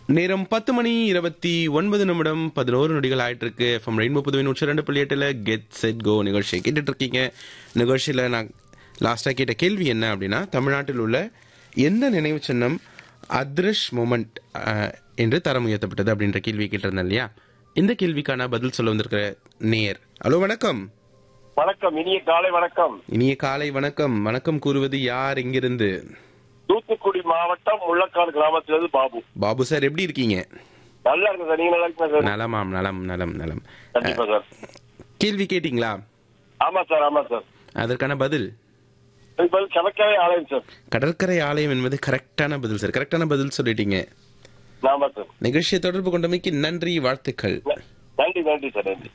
நேரம் பத்து மணி இருபத்தி ஒன்பது நிமிடம் பதினோரு நொடிகள் ஆயிட்டு இருக்கு எஃப்எம் ரெயின்போ புதுவை நூற்றி ரெண்டு புள்ளி எட்டுல கெட் செட் கோ நிகழ்ச்சியை கேட்டுட்டு இருக்கீங்க நிகழ்ச்சியில் நான் லாஸ்ட்டாக கேட்ட கேள்வி என்ன அப்படின்னா தமிழ்நாட்டில் உள்ள எந்த நினைவு சின்னம் அத்ரஷ் மொமெண்ட் என்று தரம் உயர்த்தப்பட்டது அப்படின்ற கேள்வி கேட்டிருந்தேன் இல்லையா இந்த கேள்விக்கான பதில் சொல்ல வந்திருக்கிற நேர் ஹலோ வணக்கம் வணக்கம் இனிய காலை வணக்கம் இனிய காலை வணக்கம் வணக்கம் கூறுவது யார் எங்கிருந்து தூத்துக்குடி மாவட்டம் முள்ளக்காடு கிராமத்திலிருந்து பாபு பாபு சார் எப்படி இருக்கீங்க நல்லா இருக்கு சார் நீங்க நல்லா இருக்கீங்க சார் நலமாம் நலம் நலம் நலம் கண்டிப்பா சார் கேள்வி கேட்டிங்களா ஆமா சார் ஆமா சார் அதற்கான பதில் இதுக்கு பதில் கடற்கரை ஆலயம் சார் கடற்கரை ஆலயம் என்பது கரெக்டான பதில் சார் கரெக்டான பதில் சொல்லிட்டீங்க ஆமா சார் நிகழ்ச்சியை தொடர்பு கொண்டமைக்கு நன்றி வாழ்த்துக்கள் ந- நன்றி நன்றி சார் நன்றி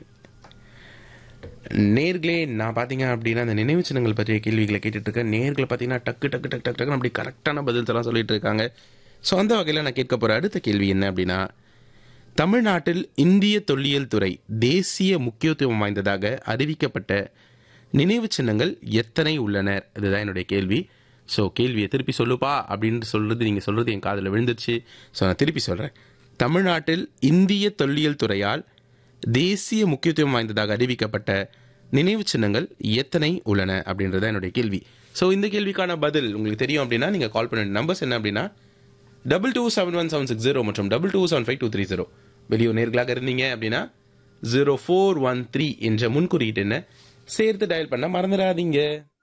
நேர்களே நான் பார்த்தீங்க அப்படின்னா அந்த நினைவு சின்னங்கள் பற்றிய கேள்விகளை கேட்டுட்டு இருக்கேன் நேர்கள் பார்த்தீங்கன்னா டக்கு டக்கு டக்கு டக்கு டக்குன்னு அப்படி கரெக்டான பதில்ஸ் எல்லாம் சொல்லிட்டு இருக்காங்க ஸோ அந்த வகையில் நான் கேட்க போகிற அடுத்த கேள்வி என்ன அப்படின்னா தமிழ்நாட்டில் இந்திய தொல்லியல் துறை தேசிய முக்கியத்துவம் வாய்ந்ததாக அறிவிக்கப்பட்ட நினைவு சின்னங்கள் எத்தனை உள்ளனர் இதுதான் என்னுடைய கேள்வி ஸோ கேள்வியை திருப்பி சொல்லுப்பா அப்படின்னு சொல்றது நீங்கள் சொல்றது என் காதில் விழுந்துருச்சு ஸோ நான் திருப்பி சொல்கிறேன் தமிழ்நாட்டில் இந்திய தொல்லியல் துறையால் தேசிய முக்கியத்துவம் வாய்ந்ததாக அறிவிக்கப்பட்ட நினைவு சின்னங்கள் எத்தனை உள்ளன அப்படின்றது தான் என்னுடைய கேள்வி ஸோ இந்த கேள்விக்கான பதில் உங்களுக்கு தெரியும் அப்படின்னா நீங்கள் கால் பண்ண நம்பர்ஸ் என்ன அப்படின்னா double two seven one seven six zero மற்றும் double two seven five two three zero வெளியூர் நேர்களாக இருந்தீங்க அப்படின்னா ஜீரோ ஃபோர் ஒன் த்ரீ என்ற முன்குறியீட்டு என்ன சேர்த்து டயல் பண்ண மறந்துடாதீங்க